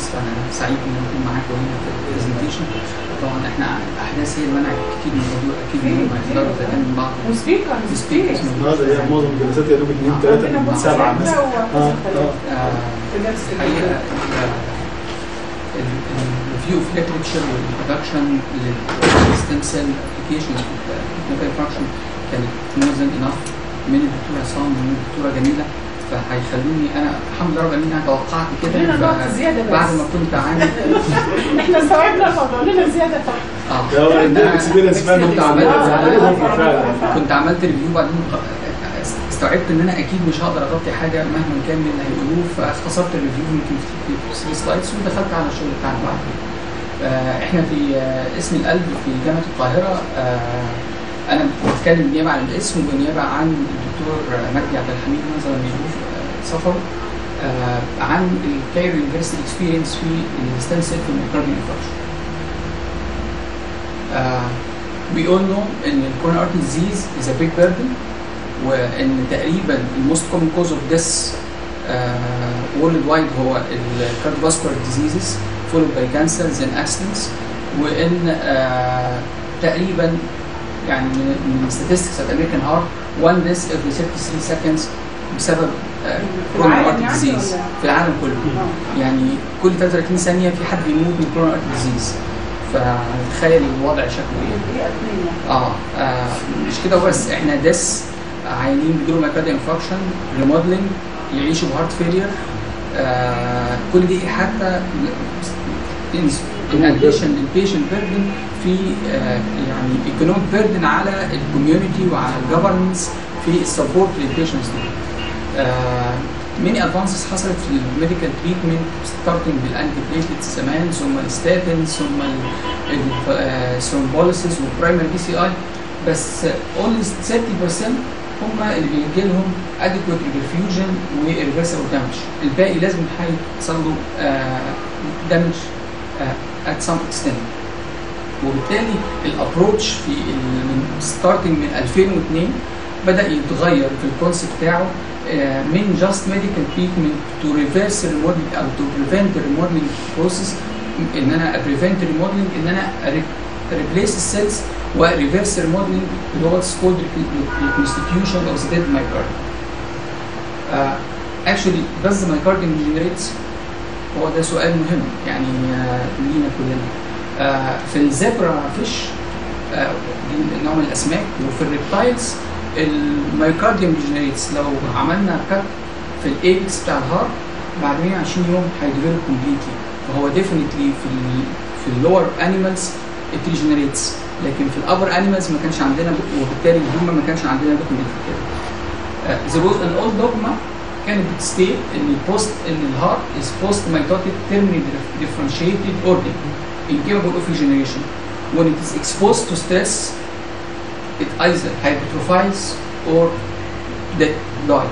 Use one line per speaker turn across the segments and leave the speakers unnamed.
فانا سعيد ان اكون معاكم هنا في البرزنتيشن طبعا احنا الاحداث هي المنع كتير من الموضوع اكيد انهم هيقدروا يتكلموا من بعض
وسبيكر
السبيكرز
هذا هي معظم الجلسات يا دوب اثنين ثلاثه من سبعه مثلا اه اه
الحقيقه الريفيو اوف ليترشر والانترودكشن للستيم سيل ابلكيشنز في فانكشن كانت مور ذان انف من الدكتوره عصام ومن الدكتوره جميله فهيخلوني انا الحمد لله رب العالمين انا توقعت كده
لنا
ف-
ضغط زيادة بس.
بعد ما كنت عامل
احنا استوعبنا الموضوع لنا زياده فقط
اه
ده هو عندنا اكسبيرينس فعلا
كنت
بتاع
عملت
عليهم فعلا
كنت عملت ريفيو بعدين استوعبت ان انا اكيد مش هقدر اغطي حاجه مهما كان من اللي هيقولوه فاختصرت الريفيو يمكن في 3 سلايدز ودخلت على الشغل بتاعنا بعد كده. آه، احنا في آه، اسم القلب في جامعه القاهره آه، انا بتكلم نيابه عن الاسم ونيابه عن الدكتور مجدي عبد الحميد نظرا لظروف آه، سفره آه، عن الكايرو يونيفرستي اكسبيرينس في الستام سيل في الميكروبيال انفكشن. we all know ان الكورونا ارتري ديزيز is a big burden وان تقريبا الموست كومن كوز اوف ديس وورلد وايد هو الكارديوفاسكولار ديزيزز followed by cancers and accidents وان آه، تقريبا يعني من من statistics of American heart one death every 33 seconds بسبب كورونا
العالم
ارتري
يعني
ديزيز
ولا؟
في العالم كله
آه.
يعني كل 33 ثانيه في حد بيموت من كورونا ارتري ديزيز فتخيل الوضع شكله ايه
دقيقه اثنين
اه, آه مش كده وبس احنا ديس عيانين بيجيلهم مايكارديا انفكشن ريموديلنج يعيشوا بهارت فيلير آه كل دي حتى ان اديشن للبيشنت بيردن في آه يعني ايكونوميك بيردن على الكوميونتي وعلى الجفرنس في السبورت للبيشنتس دي. ميني ادفانسز حصلت في الميديكال تريتمنت ستارتنج بالانتي بليتلتس زمان ثم الستاتنز ثم الثرومبوليسيس والبرايمري بي سي اي بس اونلي 30% هم اللي بيجي لهم اديكويت ريفيوجن وريفرسبل دامج الباقي لازم هيحصل له دامج ات سام اكستنت وبالتالي الابروتش في ال- من ستارتنج من 2002 بدا يتغير في الكونسيبت بتاعه آه، من جاست ميديكال تريتمنت تو ريفيرس ريموديلنج او تو بريفنت ريموديلنج بروسيس ان انا بريفنت ريموديلنج ان انا ريبليس السيلز وريفيرس ريموديلنج اللي هو كولد ريكونستيتيوشن اوف ذا ديد مايكارد اكشولي does the myocardium degenerates هو ده سؤال مهم يعني آه، لينا كلنا آه، في الزبرا فيش آه، دي نوع من الاسماك وفي الريبتايلز الميوكارديوم ديجنريتس لو عملنا كات في الايبكس بتاع الهارت بعد 120 يوم هيديفلوب كومبليتلي فهو ديفينتلي في ال في اللور انيمالز الديجنريتس لكن في الابر انيمالز ما كانش عندنا وبالتالي الهيومن ما كانش عندنا دوكيومنت كده. ذا جزء الاولد دوجما كانت بتستيت ان البوست ان الهارت از بوست ميتوتيك تيرمينال differentiated organ incapable of regeneration when it is exposed to stress it either hypertrophies or dead die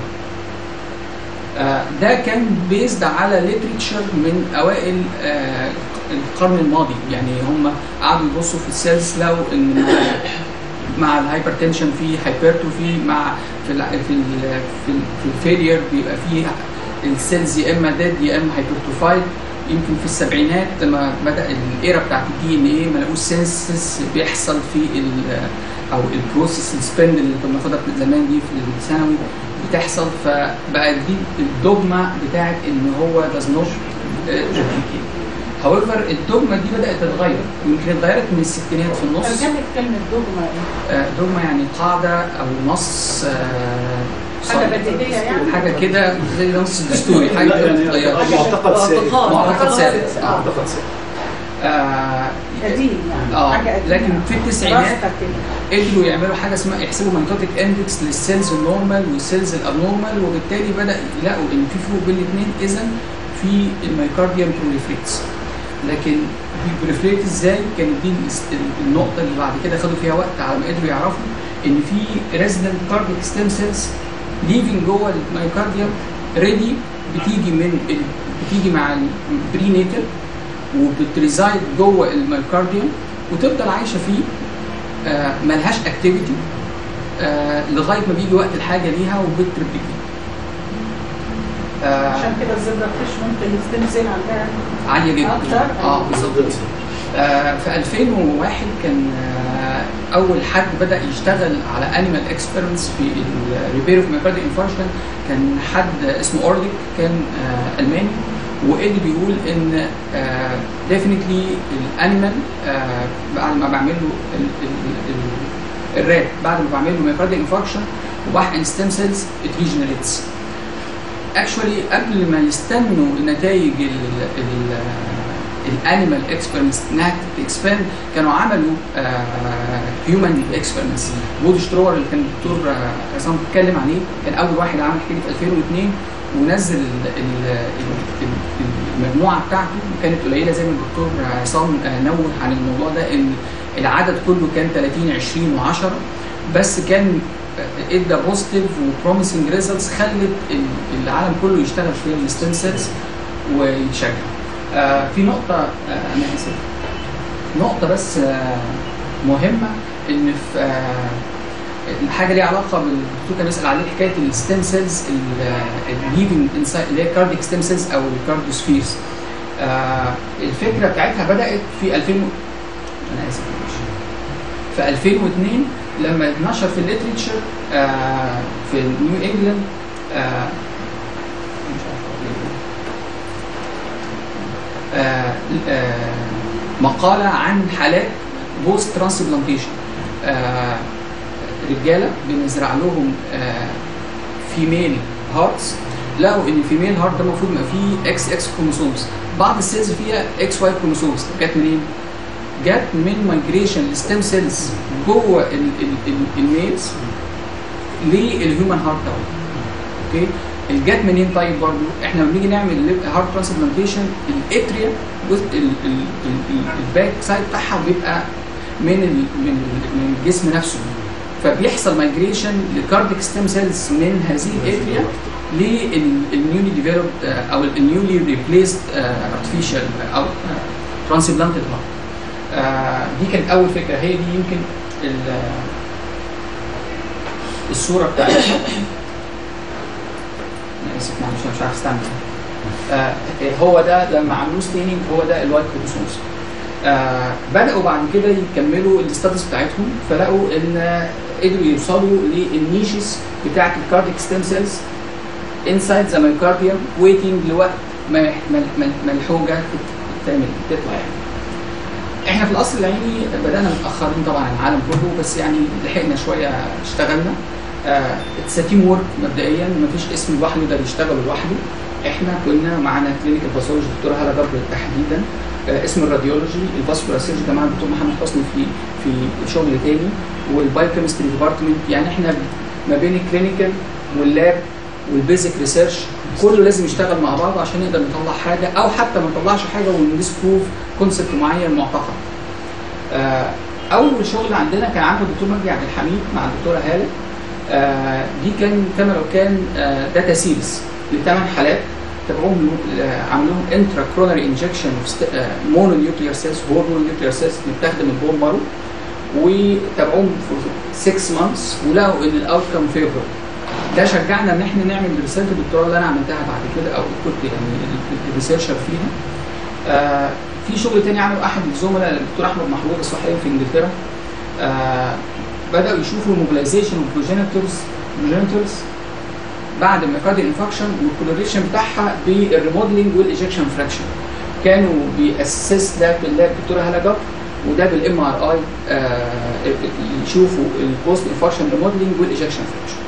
آه، ده كان بيزد على ليتريتشر من اوائل آه، القرن الماضي يعني هم قعدوا يبصوا في السيلز لو ان مع- مع الهايبرتنشن في هايبرتروفي مع في ال في ال في, ال في الفيلير بيبقى في السيلز يا اما ديد يا اما هايبرتروفايد يمكن في السبعينات لما بدا الايرا بتاعت الدي ان ايه ما لقوش سينسس بيحصل في ال او البروسيس السبند اللي كنا بناخدها في زمان دي في الثانوي بتحصل فبقى دي الدوجما بتاعت ان هو does not replicate. however الدوجما دي بدات تتغير ويمكن اتغيرت من الستينات في النص
ترجمة كلمة دوجما ايه؟
آه، دوجما يعني قاعده او نص آه،
حاجة
صلب.
بديهية يعني؟
حاجه كده زي نص دستوري حاجه
لا
كده
يعني
بتتغير
معتقد سائد
معتقد ثابت آه.
معتقد سائد
آه،
قديم يعني
اه
حاجة قديمة
لكن في التسعينات
راستك كده
قدروا يعملوا حاجه اسمها يحسبوا مايتوتيك اندكس للسيلز النورمال والسيلز الابنورمال وبالتالي بدا يلاقوا ان في فروق بين الاثنين اذا في الميوكارديوم بروليفريتس لكن بيبروليفريت ازاي كانت دي الاس- النقطه اللي بعد كده خدوا فيها وقت على ما قدروا يعرفوا ان في ريزيدنت كارديك ستيم سيلز ليفنج جوه الميوكارديوم ريدي بتيجي من ال... بتيجي مع البرينيتال وبتريزايد جوه الميوكارديوم وتفضل عايشه فيه آه ملهاش اكتيفيتي آه لغايه ما بيجي وقت الحاجه ليها وبتريبليكيت آه
عشان كده الزبرة فيش ممكن الستيم سيل عندها
عاليه جدا
أكتر؟
اه بالظبط آه في 2001 كان آه اول حد بدا يشتغل على انيمال اكسبيرمنتس في الريبير اوف مايكارديال انفاركشن كان حد اسمه اورليك كان آه الماني وقدر بيقول ان ديفينتلي الانيمال بعد ما بعمل له ال- ال- ال- الرات بعد ما بعمل له مايكارديال انفاركشن وبحقن ستيم سيلز ات ريجنريتس اكشولي قبل ما يستنوا نتائج الانيمال اكسبيرمنتس انها تكسباند كانوا عملوا هيومن اكسبيرمنتس بودي شترور اللي كان الدكتور آه، عصام بيتكلم عليه كان اول واحد عمل حكايه في 2002 ونزل ال- ال- ال- ال- المجموعه بتاعته كانت قليله زي ما الدكتور عصام آه، نوه عن الموضوع ده ان العدد كله كان 30 20 و10 بس كان آه، ادى بوزيتيف وبروميسنج ريزلتس خلت ال- العالم كله يشتغل في الستيم سيلز ويتشجع. آه في نقطة آه أنا آسف نقطة بس آه مهمة إن في آه الحاجة ليها علاقة بالدكتور كان بيسأل عليه حكاية الستيم سيلز الليفنج انسايد اللي هي كارديك ستيم سيلز أو الكارديوسفيرز. آه الفكرة بتاعتها بدأت في 2000 و- أنا آسف معلش. في 2002 لما اتنشر في الليتريتشر آه في نيو انجلاند آه مش عارف أقول إيه. آه، آه، مقالة عن حالات بوست ترانسبلانتيشن رجالة بنزرع لهم فيميل هارتس لقوا ان الفيميل هارت ده المفروض يبقى فيه اكس اكس كروموسومز بعض السيلز فيها اكس واي كروموسومز جت منين؟ جت من مايجريشن الستيم سيلز جوه ال- ال- ال- الميلز للهيومن هارت ده اوكي الجات منين طيب برضو احنا لما بنيجي نعمل هارت ترانسبلانتيشن الاتريا جزء ال- ال- ال- ال- الباك سايد بتاعها بيبقى من ال من ال من الجسم نفسه فبيحصل مايجريشن لكارديك ستيم سيلز من هذه الاتريا للنيولي ديفلوبد او النيولي ريبليسد ارتفيشال او ترانسبلانتد هارت دي كانت اول فكره هي دي يمكن ال- الصوره بتاعتها انا اسف معلش مش عارف استعمل آه هو ده لما عملوه ستيننج هو ده الوايت كروموسومز آه بداوا بعد كده يكملوا الاستاتس بتاعتهم فلقوا ان قدروا يوصلوا للنيشز بتاعت الكارديك ستيم سيلز انسايد ذا مايوكارديوم ويتنج لوقت ما ما ما- ما الحوجه تعمل تطلع يعني احنا في الاصل العيني بدانا متاخرين طبعا عن العالم كله بس يعني لحقنا شويه اشتغلنا اتس تيم ورك مبدئيا مفيش اسم لوحده ده بيشتغل لوحده احنا كنا معانا كلينيكال باثولوجي الدكتوره هاله جبر تحديدا آه، اسم الراديولوجي الفاسكولار سيرجي ده معانا الدكتور محمد حسني في في شغل تاني والبايوكيمستري ديبارتمنت يعني احنا ما بين الكلينيكال واللاب والبيزك ريسيرش كله لازم يشتغل مع بعض عشان نقدر نطلع حاجه او حتى ما نطلعش حاجه ونديسبروف كونسبت معين معتقد. آه، اول شغل عندنا كان عامله الدكتور مجدي عبد الحميد مع الدكتوره هاله آه، دي كان كما لو كان داتا سيريز لثمان حالات تبعهم آه، عملوهم انترا كرونري انجكشن مونو نيوكليير سيلز هورمون نيوكليير سيلز بتستخدم البون مارو وتابعوهم في 6 مانثس ولقوا ان الاوت كم فيفور ده شجعنا ان احنا نعمل رساله الدكتوراه اللي انا عملتها بعد كده او كنت يعني ريسيرشر فيها آه في شغل تاني عمله احد الزملاء الدكتور احمد محروق بس هو حاليا في انجلترا آه بداوا يشوفوا الموبلايزيشن والبروجينيتورز بروجينيتورز بعد الميوكارديال انفكشن والكولوريشن بتاعها بالريموديلنج والايجكشن فراكشن كانوا بيأسس ده باللاب الدكتوره هاله جبر وده بالام ار اي يشوفوا البوست انفكشن ريموديلنج والايجكشن فراكشن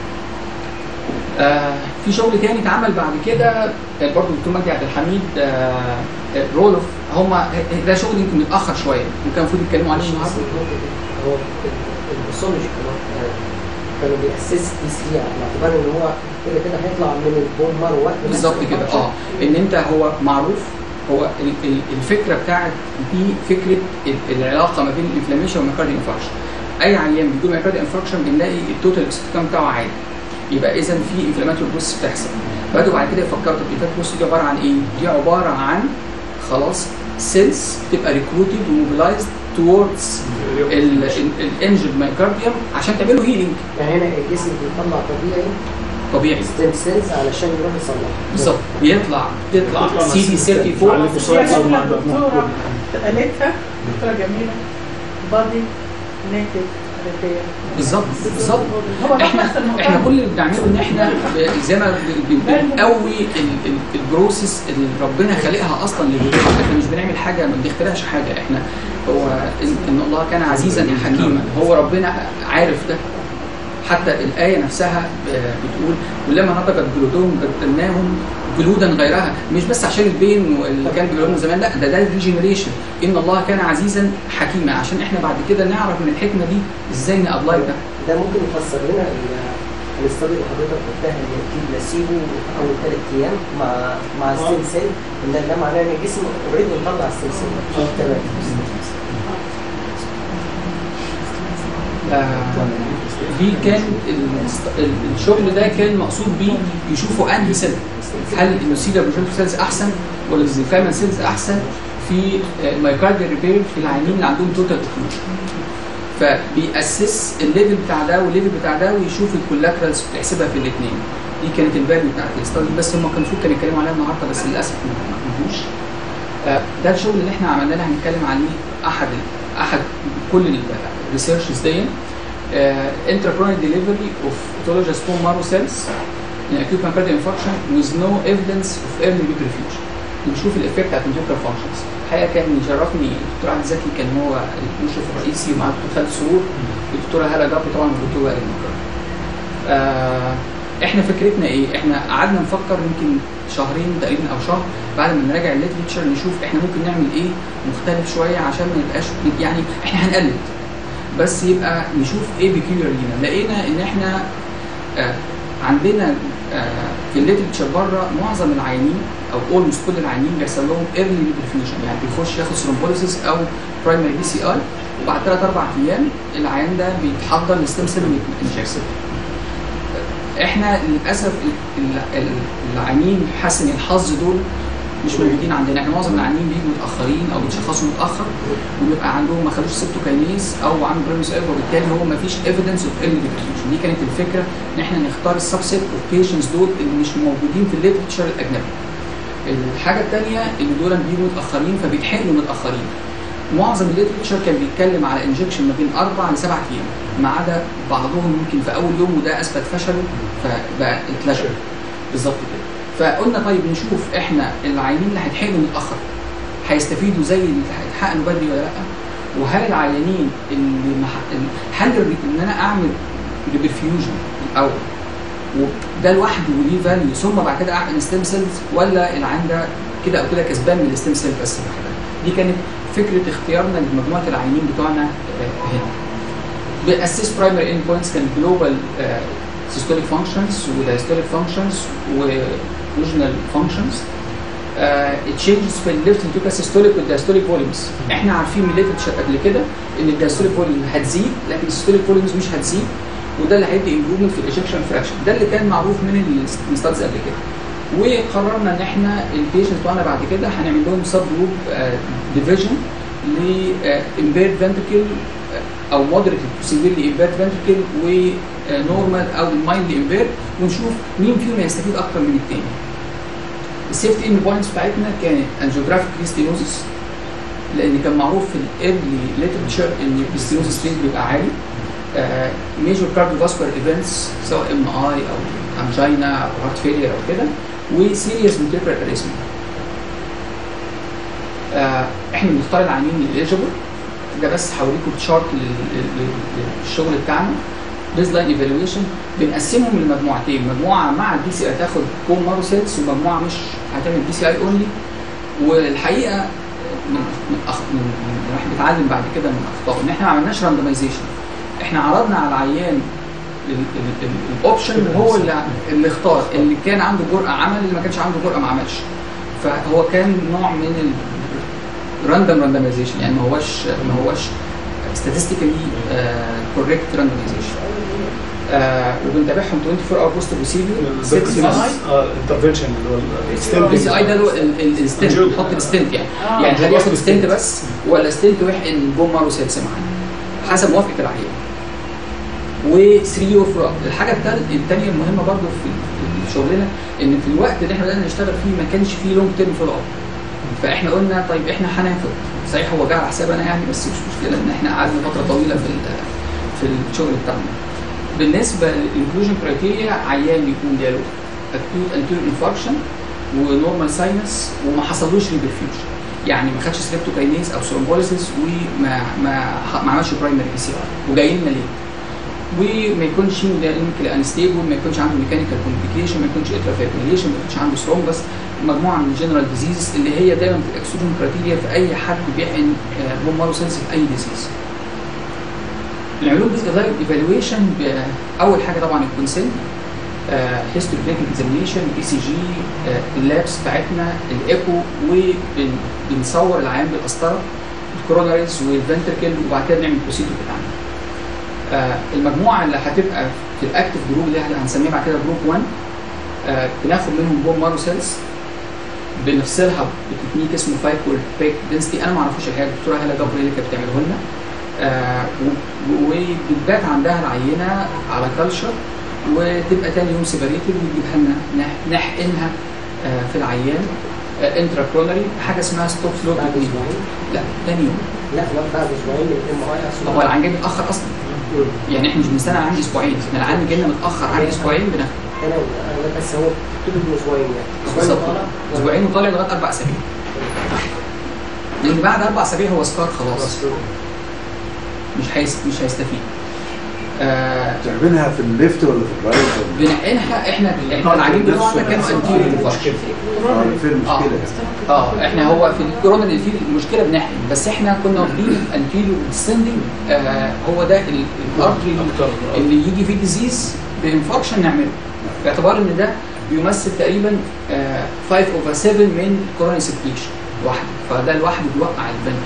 آه في شغل تاني اتعمل بعد كده آه، برضه الدكتور مجدي عبد الحميد آه رول اوف هم ده شغل يمكن متاخر شويه وكان المفروض يتكلموا عليه النهارده
هو الباثولوجي كمان آه، كانوا بيأسس دي سي على اعتبار ان هو كده كده هيطلع من البون مره واحده بس
بالظبط كده
الفانكشن.
اه ان انت هو معروف هو ال- ال- الفكره بتاعت دي فكره ال- العلاقه ما بين الانفلاميشن والميوكارديال انفاركشن اي عيان بيجيله ميوكارديال انفاركشن بنلاقي التوتال اكسيتوكام بتاعه عالي يبقى اذا في انفلاماتوري بروسس بتحصل بدأوا بعد كده يفكروا طب الانفلاماتوري بروسس دي عباره عن ايه؟ دي عباره عن خلاص سيلز تبقى ريكروتد وموبلايزد توردز الانجل مايوكارديوم عشان تعملوا هيلينج
يعني هنا الجسم بيطلع طبيعي
طبيعي
ستيم سيلز علشان يروح يصلح
بالظبط بيطلع بيطلع
بيطلع
سي دي
مع
34
عليه
هي
فصائل صار مع
الدكتورة قالتها دكتورة جميلة بادي نيتف ريبير
بالظبط بالظبط
هو ده نفس
احنا
الموضوع.
احنا كل اللي بنعمله ان احنا ب- زي ما ب- ب- بنقوي ال- ال- البروسيس اللي ربنا خالقها اصلا للوجود احنا مش بنعمل حاجه ما بنخترعش حاجه احنا هو ان إن الله كان عزيزا حكيما هو ربنا عارف ده حتى الآية نفسها ب- بتقول ولما نضجت جلودهم بدلناهم جلودا غيرها مش بس عشان البين اللي كان بيقولوا زمان لا ده ده الريجنريشن ان الله كان عزيزا حكيما عشان احنا بعد كده نعرف من الحكمه دي ازاي نابلاي ده
ده ممكن يفسر لنا ال- الاستادي اللي حضرتك قلتها ان في بلاسيبو اول ثلاث ايام مع مع الستيم سيل ان ده معناه ان الجسم اوريدي مطلع الستيم سيل تمام
آه، دي كان ال- ال- الشغل ده كان مقصود بيه يشوفوا انهي سيل هل النسيجا بروجينيتور سيلز احسن ولا الزيفاما سيلز احسن في المايكارديال ريبير في العيانين اللي عندهم توتال اوكلوجن فبيأسس الليفل بتاع ده والليفل بتاع ده ويشوف الكولاترالز بتحسبها في الاثنين دي كانت الفاليو بتاعت الاستادي بس هم كان المفروض كانوا يتكلموا عليها النهارده بس للاسف ما ما عملوش آه، ده الشغل اللي احنا عملناه هنتكلم عليه احد ال- احد كل الريسيرشز دي intracranial delivery of autologous bone marrow cells in acute myocardial infarction with no evidence of early reperfusion نشوف الايفكت على الفنتريكولار فانكشنز الحقيقه كان يشرفني الدكتور عبد الزكي كان هو المشرف الرئيسي ومعاه الدكتور خالد سرور والدكتوره هاله جبر طبعا والدكتور وائل المكرم آه احنا فكرتنا ايه؟ احنا قعدنا نفكر يمكن شهرين تقريبا او شهر بعد ما نراجع الليترشر نشوف احنا ممكن نعمل ايه مختلف شويه عشان ما نبقاش يعني احنا هنقلد بس يبقى نشوف ايه بيكيولر لينا لقينا ان احنا آه عندنا آه في الليترشر بره معظم العيانين او اولموست كل العيانين بيحصل لهم ايرلي ريبرفيوجن يعني بيخش ياخد ثرومبوليسيس او برايمري بي سي اي وبعد ثلاث اربع ايام العيان ده بيتحضر لستيم سيل انجكشن احنا للاسف ال- ال- ال- العيانين حسن الحظ دول مش موجودين عندنا احنا معظم العيانين بيجوا متاخرين او بيتشخصوا متاخر وبيبقى عندهم ما خدوش سيبتوكاينيز او عندهم بريموس ايرور وبالتالي هو ما فيش ايفيدنس اوف ايرلي ديفيوجن دي كانت الفكره ان احنا نختار السبسيت اوف بيشنتس دول اللي مش موجودين في الليترشر الاجنبي الحاجه الثانيه ان دول بيجوا متاخرين فبيتحقنوا متاخرين معظم الليترشر كان بيتكلم على انجكشن ما بين اربع لسبع ايام ما عدا بعضهم يمكن في اول يوم وده اثبت فشله فبقى اتلغى بالظبط كده فقلنا طيب نشوف احنا العيانين اللي هيتحقنوا متاخر هيستفيدوا زي اللي هيتحقنوا بدري ولا لا وهل العيانين اللي مح... هل الر- ان انا اعمل ريبرفيوجن الاول وده لوحده وليه فاليو ثم بعد كده اعمل ستيم سيلز ولا العيان ده كده او كده كسبان من الستيم سيل بس لوحدها دي كانت فكره اختيارنا لمجموعه العيانين بتوعنا آه، هنا باسس برايمري اند بوينتس كان جلوبال سيستوليك فانكشنز ودايستوليك فانكشنز وريجنال فانكشنز تشينجز في الليفت فينتريكولار سيستوليك والدايستوليك فوليومز احنا عارفين من الليترشر قبل كده ان الدايستوليك فوليوم هتزيد لكن السيستوليك فوليومز مش هتزيد وده اللي هيدي امبروفمنت في الايجكشن فراكشن ده اللي كان معروف من الستادز قبل كده وقررنا ان احنا البيشنت بتوعنا بعد كده هنعمل لهم سب جروب ديفيجن لامبيرد فنتركل او مودريت سيفيرلي امبيرد فنتركل ونورمال او مايلد امبيرد ونشوف مين فيهم هيستفيد اكتر من التاني السيفتي ان بوينتس بتاعتنا كانت انجيوجرافيك ستينوزس لان كان معروف في الايرلي ليترشر ان الستينوزس ريت بيبقى عالي ميجور كارديوفاسكولار ايفنتس سواء ام اي او انجينا او هارت فيلير او كده وسيريس فنتريكولار اريزما احنا بنختار العيانين الاليجبل ده بس هوريكم تشارت للشغل بتاعنا بيز لاين ايفالويشن بنقسمهم لمجموعتين مجموعه مع الدي سي اي هتاخد كوم مارو سيلز ومجموعه مش هتعمل دي سي اي اونلي والحقيقه من من أخ... من من الواحد بيتعلم بعد كده من اخطائه ان احنا ما عملناش راندمايزيشن احنا عرضنا على العيان الاوبشن وهو اللي اللي اختار اللي كان عنده جرأه عمل اللي ما كانش عنده جرأه ما عملش فهو كان نوع من الراندوم راندمايزيشن يعني ما هوش ما هوش statistically كوريكت راندمايزيشن وبنتابعهم 24 اور بوست بروسيدور
انترفنشن اللي هو الستيم
البي سي اي ده اللي هو الستنت نحط الستنت يعني
آه.
يعني هل ياخد ستنت بس ولا ستنت ويحقن بوم مارو سيلز معاه حسب موافقه العيان و3 يور فولو اب الحاجه الثانيه المهمه برضو في في شغلنا ان في الوقت اللي احنا بدانا نشتغل فيه ما كانش فيه لونج تيرم فولو اب فاحنا قلنا طيب احنا هناخد صحيح هو جه على حسابنا يعني بس مش مشكله ان احنا قعدنا فتره طويله في في الشغل بتاعنا بالنسبه للانكلوجن كرايتيريا عيان يكون جاله اكيوت انتيريور انفاركشن ونورمال ساينس وما حصلوش ريبرفيوجن يعني ما خدش ستريبتوكاينيز او ثرومبوليسيس وما ما ما عملش برايمري بي سي ار وجاي لنا ليه؟ وما يكونش ميكانيكال انستيبل ما يكونش عنده ميكانيكال كومبليكيشن ما يكونش اترافيبريليشن ما يكونش عنده ثرومبس مجموعه من الجنرال ديزيزز اللي هي دايما في الاكسجين كرايتيريا في اي حد بيحقن بوم مارو سيلز في اي ديزيز. العلوم بيزك ايفالويشن اول حاجه طبعا الكونسنت هيستوري كلينيكال اكزامينيشن اي سي جي اللابس بتاعتنا الايكو وبنصور العيان بالقسطره الكوروناريز والفنتركل وبعد كده بنعمل البروسيدور بتاعنا. آه المجموعه اللي هتبقى في الاكتف جروب اللي احنا هنسميها بعد كده جروب 1 آه بناخد منهم بوم مارو سيلز بنفصلها بتكنيك اسمه فايكول بيك دنسيتي انا ما اعرفش الحقيقه الدكتوره هلا جبري اللي كانت بتعمله لنا آه وبتبات عندها العينه على كلشر وتبقى تاني يوم سيبريتد ويجيبها لنا نحقنها آه في العيان آه انترا كرونري حاجه اسمها ستوب فلو تكنيك لا تاني يوم
لا لا بعد اسبوعين من الام اي
هو العيان جاي متاخر اصلا يعني احنا مش بنستنى عندي اسبوعين احنا العيان جاي لنا متاخر عندي اسبوعين بناخد
تمام بس هو بتبتدي من اسبوعين يعني
بالظبط اسبوعين وطالع لغايه اربع اسابيع لان بعد اربع اسابيع هو سكار خلاص مش هيس مش هيستفيد
آه تعملها في الليفت ولا في الرايت
بنحقنها احنا احنا العجين بتوعنا كانوا انتيريور انفاركشن
في المشكله
اه احنا هو في الكورونا اللي فيه المشكله بنحقن بس احنا كنا واخدين انتيريور ديسندنج آه هو ده الارتري اللي يجي فيه ديزيز بانفاركشن نعمله باعتبار ان ده بيمثل تقريبا 5 اوفر 7 من الكورونا سيركيشن لوحده فده لوحده بيوقع البنك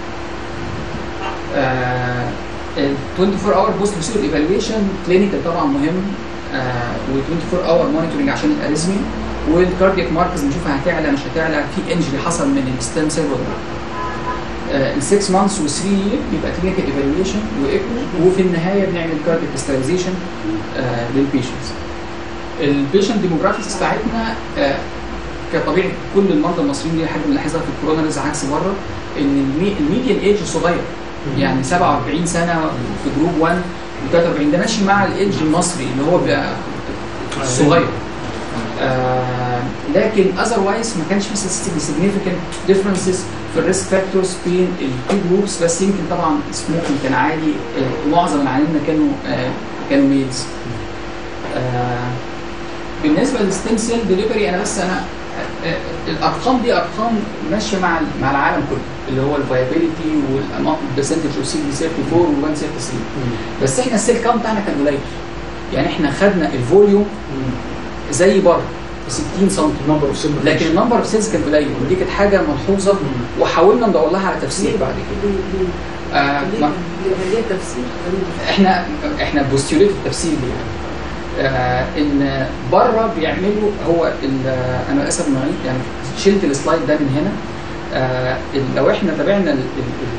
ال 24 اور بوست بروسيدور ايفالويشن كلينيكال طبعا مهم و 24 اور مونيتورنج عشان الاريزميا والكاردياك ماركرز نشوفها هتعلى مش هتعلى في انجري حصل من الستام سيل ولا لا ال 6 مانثس و 3 يير بيبقى كلينيكال ايفالويشن وايكو وفي النهايه بنعمل كاردياك ستابيزيشن للبيشنتس البيشنت ديموجرافيكس بتاعتنا آه كطبيعه كل المرضى المصريين دي حاجه بنلاحظها في الكورونا لسه عكس بره ان الميديان ايج صغير يعني 47 سنه في جروب 1 و43 ده ماشي مع الايدج المصري اللي هو بقى صغير آه لكن اذروايز ما كانش في significant differences في الريسك فاكتورز بين التو جروبس بس يمكن طبعا سموكينج كان عالي آه معظم العيانين كانوا آه كانوا ميلز آه بالنسبه للستيم سيل ديليفري انا بس انا الارقام دي ارقام ماشيه مع مع العالم كله اللي هو الفايبيليتي والبرسنتج اوف سي دي 34 و 133 بس احنا السيل كاونت بتاعنا كان قليل يعني احنا خدنا الفوليوم زي بره 60 سم لكن النمبر اوف سيلز كان قليل ودي كانت حاجه ملحوظه وحاولنا ندور لها على تفسير بعد كده
آه ليه تفسير
احنا احنا بوستيوليت التفسير دي آه ان بره بيعملوا هو انا للاسف معيد يعني شلت السلايد ده من هنا آه لو احنا تابعنا ال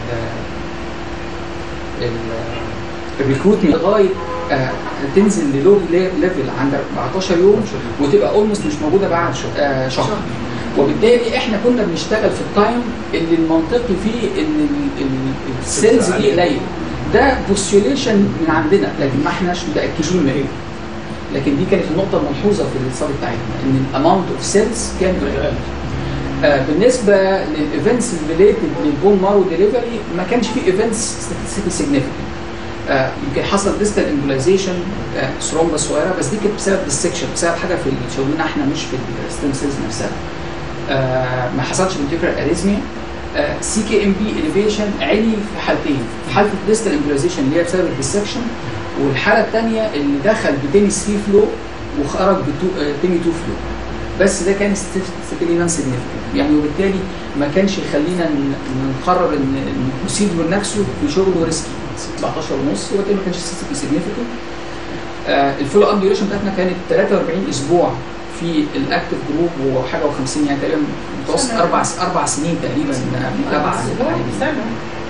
ال الريكروتمنت لغايه آه تنزل للو ليفل عند 14 يوم وتبقى اولموست مش موجوده بعد آه شهر وبالتالي احنا كنا بنشتغل في التايم اللي المنطقي فيه ان السيلز دي قليل ده بوستيوليشن من عندنا لكن ما احناش متاكدين منه لكن دي كانت النقطه الملحوظه في الاستادي بتاعتنا ان الاماونت اوف سيلز كان قليل آه بالنسبه للايفنتس ريليتد للبون مارو ديليفري ما كانش في ايفنتس statistically significant آه يمكن حصل ديستال امبولايزيشن آه ثرومبا صغيره بس دي كانت بسبب ديسكشن بسبب حاجه في شغلنا احنا مش في الستيم سيلز نفسها آه ما حصلش فنتيكولار اريزميا سي كي ام بي اليفيشن عالي في حالتين في حاله الديستال امبولايزيشن اللي هي بسبب الديسكشن والحاله الثانيه اللي دخل بتاني 3 فلو وخرج بتاني 2 فلو بس ده كان ستيتيكالي نون سيجنفكت يعني وبالتالي ما كانش يخلينا نقرر ان البروسيدور نفسه بشغله ريسكي 17 ونص وبالتالي ما كانش ستيتيكالي سيجنفكت آه الفولو اب ديوريشن بتاعتنا كانت 43 اسبوع في الاكتف جروب وحاجه و50 يعني تقريبا متوسط اربع اربع سنين تقريبا متابعه
سنه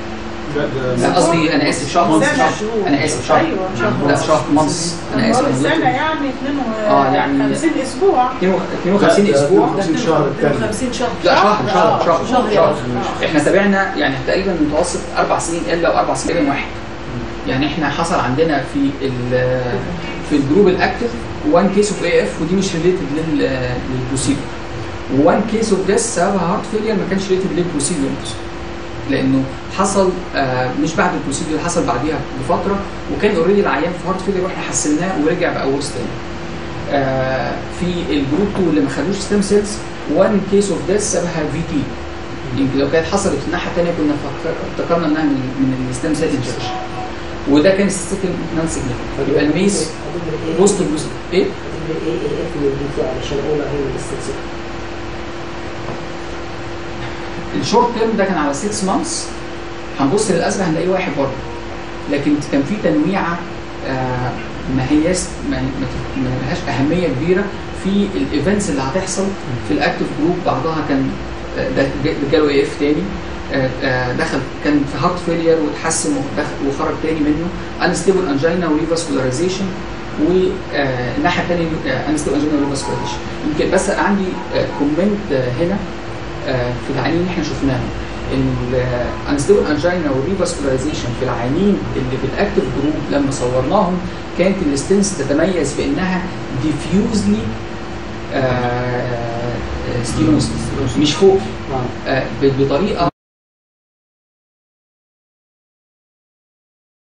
لا
لا
ده
قصدي انا اسف شهر
سنة.
شهر انا اسف شهر
ايوه شهر
لا شهر مانس انا اسف
نهار
أنا
السنة
غلطت.
يعني
آه، يعني-
52 اسبوع
52
لا، ده
اسبوع
52 شهر التاني
52 شهر
لا شهر شهر
آه،
شهر
شهر
شهر
آه.
احنا تابعنا يعني تقريبا متوسط اربع سنين الا او اربع سنين واحد يعني احنا حصل عندنا في ال- في الجروب الاكتف 1 كيس اوف اي اف ودي مش ريليتد للبروسيدور و1 كيس اوف ديس سببها هارت فيلير ما كانش ريليتد للبروسيدور لانه حصل آه مش بعد البروسيدور حصل بعديها بفتره وكان اوريدي العيان في هارت فيلير واحنا حسناه ورجع بقى ورس تاني آه في الجروب 2 اللي ما خدوش ستيم سيلز 1 كيس اوف ديس سببها في تي يمكن لو كانت حصلت في الناحيه الثانيه كنا فكر- افتكرنا انها من من الستيم سيل انجكشن وده كان ستيكل نان سيجنيفيكانت يبقى الميس بوست الجزء ايه؟
هتبقى ايه ايه اف من البي تي علشان اقول هي الاستنسيل
الشورت تيرم ده كان على 6 مانثس هنبص للازرق هنلاقيه واحد برضه لكن كان في تنويعه آه ما هياش ما, ما ت- ما لهاش اهميه كبيره في الايفنتس اللي هتحصل في الاكتف جروب بعضها كان آه، ده ج- جاله اي اف تاني آه، آه، دخل كان في هارت فيلير وتحسن ودخل- وخرج تاني منه انستيبل انجينا وريفاسكولاريزيشن والناحيه الثانيه انستيبل انجينا وريفاسكولاريزيشن يمكن بس عندي كومنت هنا آه، في العيانين اللي احنا شفناهم الانستيبل انجينا والريفاسكولاريزيشن في العيانين اللي في الاكتف جروب لما صورناهم كانت الستنس تتميز بانها ديفيوزلي ستينوز مش فوق
اه
آه، ب- بطريقه